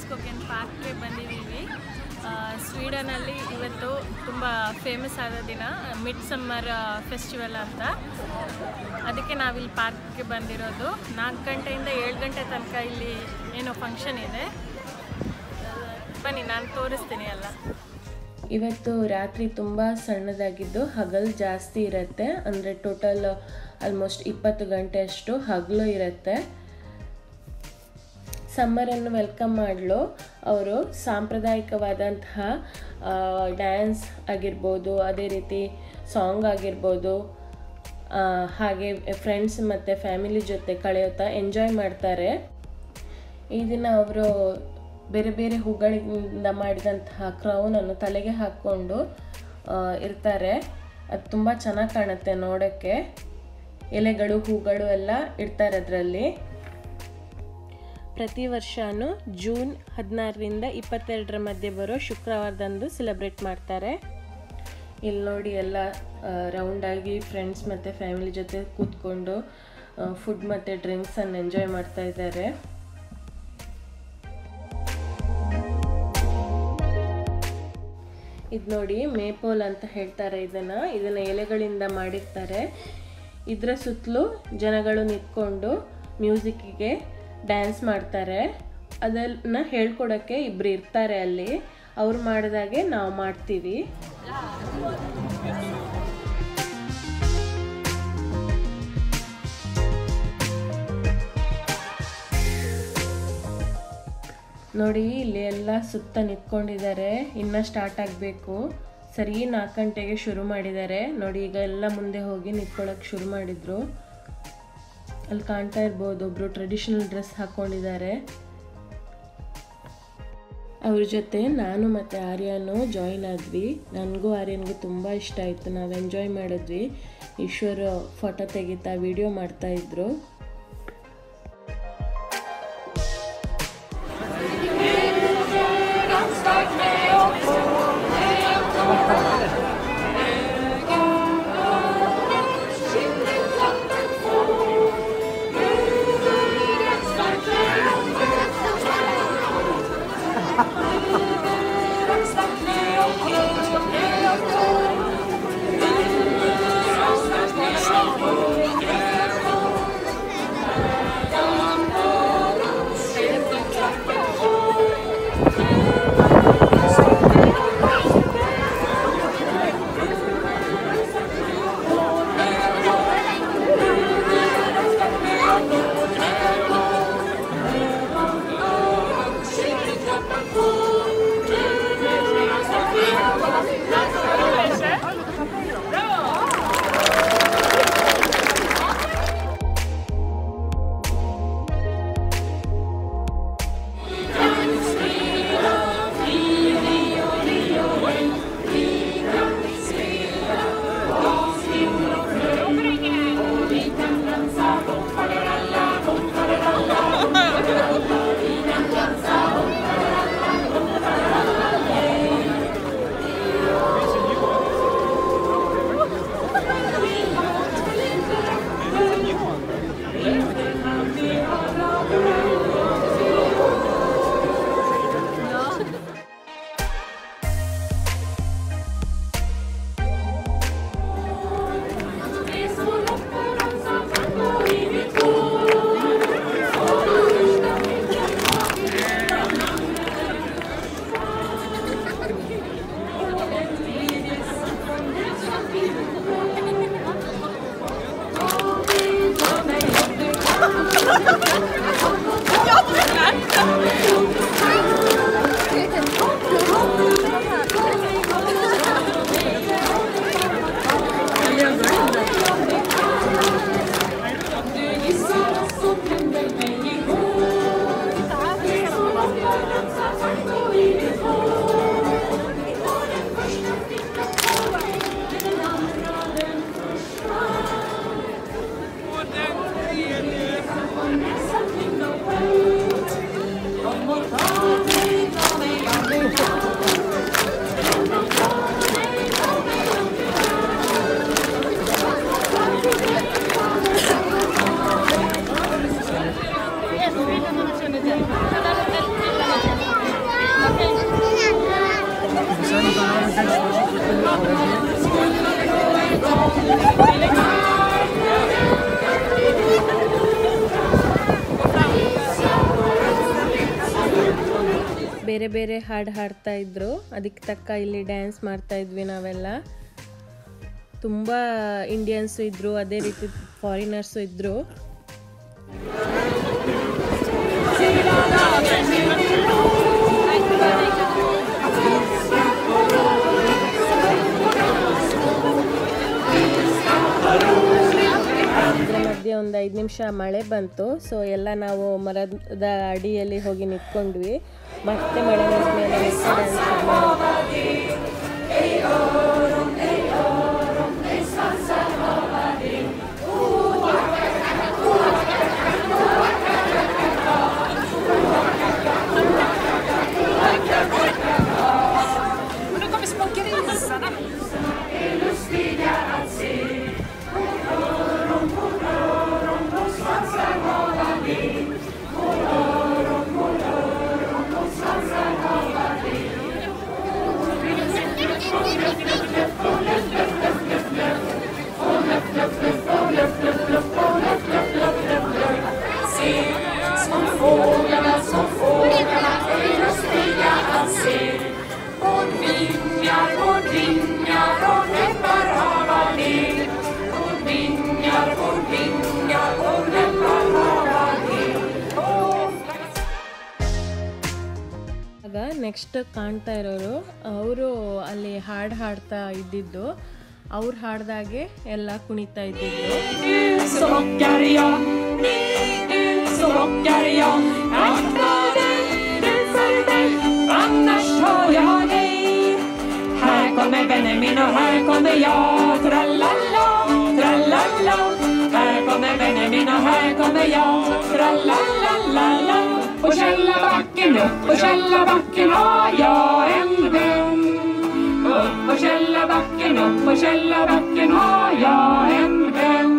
ಕೋಕೆನ್ ಪಾರ್ಕ್ಗೆ ಬಂದಿದ್ದೀವಿ ಆ, ಸ್ವೀಡನಲ್ಲಿ ಇವತ್ತು ತುಂಬ ಫೇಮಸ್ ಆದ ದಿನ ಮಿಡ್ ಸಮ್ಮರ್ ಫೆಸ್ಟಿವಲ್ ಅಂತ ಅದಕ್ಕೆ ನಾವಿಲ್ಲಿ ಪಾರ್ಕ್ಗೆ ಬಂದಿರೋದು ನಾಲ್ಕು ಗಂಟೆಯಿಂದ ಏಳು ಗಂಟೆ ತನಕ ಇಲ್ಲಿ ಏನೋ ಫಂಕ್ಷನ್ ಇದೆ ಆ, ಬನ್ನಿ ನಾನು ತೋರಿಸ್ತೀನಿ ಎಲ್ಲ ಇವತ್ತು ರಾತ್ರಿ ತುಂಬ ಸಣ್ಣದಾಗಿದ್ದು ಹಗಲು ಜಾಸ್ತಿ ಇರುತ್ತೆ ಅಂದರೆ ಟೋಟಲ್ ಆಲ್ಮೋಸ್ಟ್ ಇಪ್ಪತ್ತು ಗಂಟೆ ಅಷ್ಟು ಹಗಲು ಇರುತ್ತೆ ಸಮ್ಮರನ್ನು ವೆಲ್ಕಮ್ ಮಾಡಲು ಅವರು ಸಾಂಪ್ರದಾಯಿಕವಾದಂತಹ ಡ್ಯಾನ್ಸ್ ಆಗಿರ್ಬೋದು ಅದೇ ರೀತಿ ಸಾಂಗ್ ಆಗಿರ್ಬೋದು ಆ, ಹಾಗೆ ಫ್ರೆಂಡ್ಸ್ ಮತ್ತು ಫ್ಯಾಮಿಲಿ ಜೊತೆ ಕಳೆಯುತ್ತಾ ಎಂಜಾಯ್ ಮಾಡ್ತಾರೆ ಈ ದಿನ ಅವರು ಬೇರೆ ಬೇರೆ ಹೂಗಳಿಂದ ಮಾಡಿದಂತಹ ಕ್ರೌನನ್ನು ತಲೆಗೆ ಹಾಕ್ಕೊಂಡು ಆ, ಇರ್ತಾರೆ ಅದು ತುಂಬ ಚೆನ್ನಾಗಿ ಕಾಣುತ್ತೆ ನೋಡೋಕ್ಕೆ ಎಲೆಗಳು ಹೂಗಳು ಎಲ್ಲ ಇಡ್ತಾರೆ ಅದರಲ್ಲಿ ಪ್ರತಿ ವರ್ಷವೂ ಜೂನ್ ಹದಿನಾರರಿಂದ ಇಪ್ಪತ್ತೆರಡರ ಮಧ್ಯೆ ಬರೋ ಶುಕ್ರವಾರದಂದು ಸೆಲೆಬ್ರೇಟ್ ಮಾಡ್ತಾರೆ ಇಲ್ಲಿ ನೋಡಿ ಎಲ್ಲ ರೌಂಡಾಗಿ ಫ್ರೆಂಡ್ಸ್ ಮತ್ತು ಫ್ಯಾಮಿಲಿ ಜೊತೆ ಕೂತ್ಕೊಂಡು ಫುಡ್ ಮತ್ತು ಡ್ರಿಂಕ್ಸನ್ನು ಎಂಜಾಯ್ ಮಾಡ್ತಾ ಇದ್ದಾರೆ ಇದು ನೋಡಿ ಮೇಪೋಲ್ ಅಂತ ಹೇಳ್ತಾರೆ ಇದನ್ನು ಇದನ್ನು ಎಲೆಗಳಿಂದ ಮಾಡಿರ್ತಾರೆ ಇದರ ಸುತ್ತಲೂ ಜನಗಳು ನಿಂತ್ಕೊಂಡು ಮ್ಯೂಸಿಕ್ಕಿಗೆ ಡ್ಯಾನ್ಸ್ ಮಾಡ್ತಾರೆ ಅದನ್ನು ಹೇಳ್ಕೊಡೋಕ್ಕೆ ಇಬ್ಬರು ಇರ್ತಾರೆ ಅಲ್ಲಿ ಅವ್ರು ಮಾಡಿದಾಗೆ ನಾವು ಮಾಡ್ತೀವಿ ನೋಡಿ ಇಲ್ಲಿ ಎಲ್ಲ ಸುತ್ತ ನಿಂತ್ಕೊಂಡಿದ್ದಾರೆ ಇನ್ನೂ ಸ್ಟಾರ್ಟ್ ಆಗಬೇಕು ಸರಿ ನಾಲ್ಕು ಗಂಟೆಗೆ ಶುರು ಮಾಡಿದ್ದಾರೆ ನೋಡಿ ಈಗ ಎಲ್ಲ ಮುಂದೆ ಹೋಗಿ ನಿಂತ್ಕೊಳ್ಳೋಕೆ ಶುರು ಮಾಡಿದ್ರು ಅಲ್ಲಿ ಕಾಣ್ತಾ ಇರ್ಬೋದು ಒಬ್ರು ಟ್ರೆಡಿಷನಲ್ ಡ್ರೆಸ್ ಹಾಕ್ಕೊಂಡಿದ್ದಾರೆ ಅವ್ರ ಜೊತೆ ನಾನು ಮತ್ತು ಆರ್ಯನು ಜಾಯಿನ್ ಆದ್ವಿ ನನಗೂ ಆರ್ಯನ್ಗೂ ತುಂಬ ಇಷ್ಟ ಆಯಿತು ನಾವು ಎಂಜಾಯ್ ಮಾಡಿದ್ವಿ ಈಶ್ವರ್ ಫೋಟೋ ತೆಗಿತಾ ವಿಡಿಯೋ ಮಾಡ್ತಾ ಇದ್ರು ಬೇರೆ ಬೇರೆ ಹಾಡು ಹಾಡ್ತಾ ಇದ್ರು ಅದಕ್ಕೆ ತಕ್ಕ ಇಲ್ಲಿ ಡ್ಯಾನ್ಸ್ ಮಾಡ್ತಾ ಇದ್ವಿ ನಾವೆಲ್ಲ ತುಂಬ ಇಂಡಿಯನ್ಸು ಇದ್ದರು ಅದೇ ರೀತಿ ಫಾರಿನರ್ಸು ಇದ್ದರು ಅದ್ರ ಮಧ್ಯೆ ಒಂದು ಐದು ನಿಮಿಷ ಮಳೆ ಬಂತು ಸೊ ಎಲ್ಲ ನಾವು ಮರದ ಅಡಿಯಲ್ಲಿ ಹೋಗಿ ನಿಂತ್ಕೊಂಡ್ವಿ ಮತ್ತೆ ಮಳೆ ನಿಂತ್ಮೇಲೆ ಮತ್ತೆ ಡ್ಯಾನ್ಸ್ ಮಾಡಿದ್ವಿ Och nu kommer små grisarna. ಆಗ ನೆಕ್ಸ್ಟ್ ಕಾಣ್ತಾ ಇರೋರು ಅವರು ಅಲ್ಲಿ ಹಾಡು ಹಾಡ್ತಾ ಇದ್ದಿದ್ದು ಅವ್ರು ಹಾಡ್ದಾಗೆ ಎಲ್ಲ ಕುಣಿತಾ ಇದ್ದಿದ್ದು Så rockar jag, ni är så rockar jag. Akta dig, du för dig, annars tar jag dig. Här kommer vännen min och här kommer jag. Tralala, tralala. Här kommer vännen min och här kommer jag. Tralalalala. På Källabacken, upp på Källabacken har jag en vän. Upp på Källabacken, upp på Källabacken har jag en vän.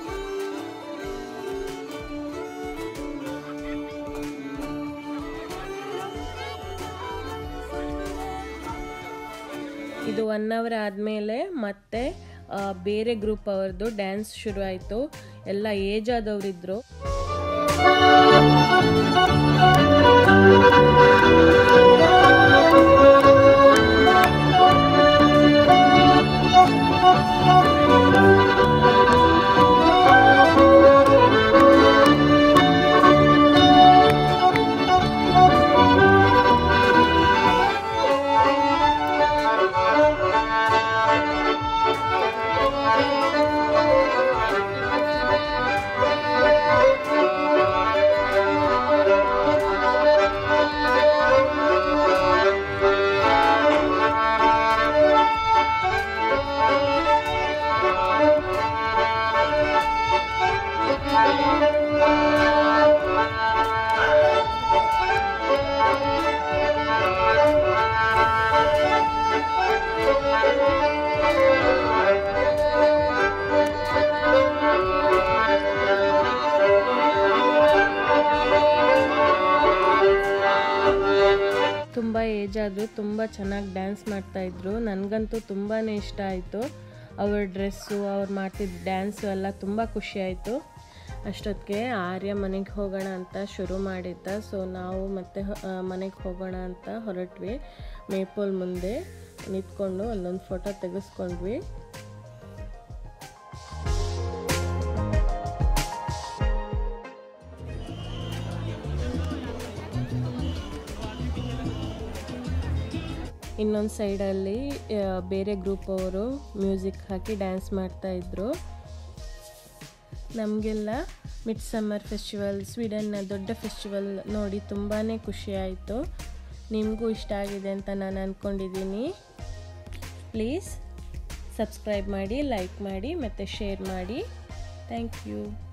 ಇದು one hour ಆದಮೇಲೆ ಮತ್ತೆ ಆ, ಬೇರೆ group ಅವ್ರದ್ದು dance ಶುರು ಆಯಿತು ಎಲ್ಲ age ಆದವರಿದ್ದರು ತುಂಬ ಏಜ್ ಆದರು ತುಂಬ ಚೆನ್ನಾಗಿ ಡ್ಯಾನ್ಸ್ ಮಾಡ್ತಾಯಿದ್ರು ನನಗಂತೂ ತುಂಬಾ ಇಷ್ಟ ಆಯಿತು ಅವ್ರ ಡ್ರೆಸ್ಸು ಅವ್ರು ಮಾಡ್ತಿದ್ದ ಡ್ಯಾನ್ಸು ಎಲ್ಲ ತುಂಬ ಖುಷಿ ಆಯಿತು ಅಷ್ಟೊತ್ತಿಗೆ ಆರ್ಯ ಮನೆಗೆ ಹೋಗೋಣ ಅಂತ ಶುರು ಮಾಡಿದ್ದ ಸೊ ನಾವು ಮತ್ತೆ ಮನೆಗೆ ಹೋಗೋಣ ಅಂತ ಹೊರಟ್ವಿ ಮೇಪೋಲ್ ಮುಂದೆ ನಿಂತ್ಕೊಂಡು ಅಲ್ಲೊಂದು ಫೋಟೋ ತೆಗೆಸ್ಕೊಂಡ್ವಿ ಇನ್ನೊಂದು ಸೈಡಲ್ಲಿ ಬೇರೆ ಗ್ರೂಪ್ ಅವರು ಮ್ಯೂಸಿಕ್ ಹಾಕಿ ಡ್ಯಾನ್ಸ್ ಮಾಡ್ತಾಯಿದ್ರು ನಮಗೆಲ್ಲ ಮಿಡ್ ಸಮ್ಮರ್ ಫೆಸ್ಟಿವಲ್ ಸ್ವೀಡನ್ನ ದೊಡ್ಡ ಫೆಸ್ಟಿವಲ್ ನೋಡಿ ತುಂಬಾ ಖುಷಿ ಆಯಿತು ನಿಮಗೂ ಇಷ್ಟ ಆಗಿದೆ ಅಂತ ನಾನು ಅಂದ್ಕೊಂಡಿದ್ದೀನಿ ಪ್ಲೀಸ್ ಸಬ್ಸ್ಕ್ರೈಬ್ ಮಾಡಿ ಲೈಕ್ ಮಾಡಿ ಮತ್ತು ಶೇರ್ ಮಾಡಿ ಥ್ಯಾಂಕ್ ಯು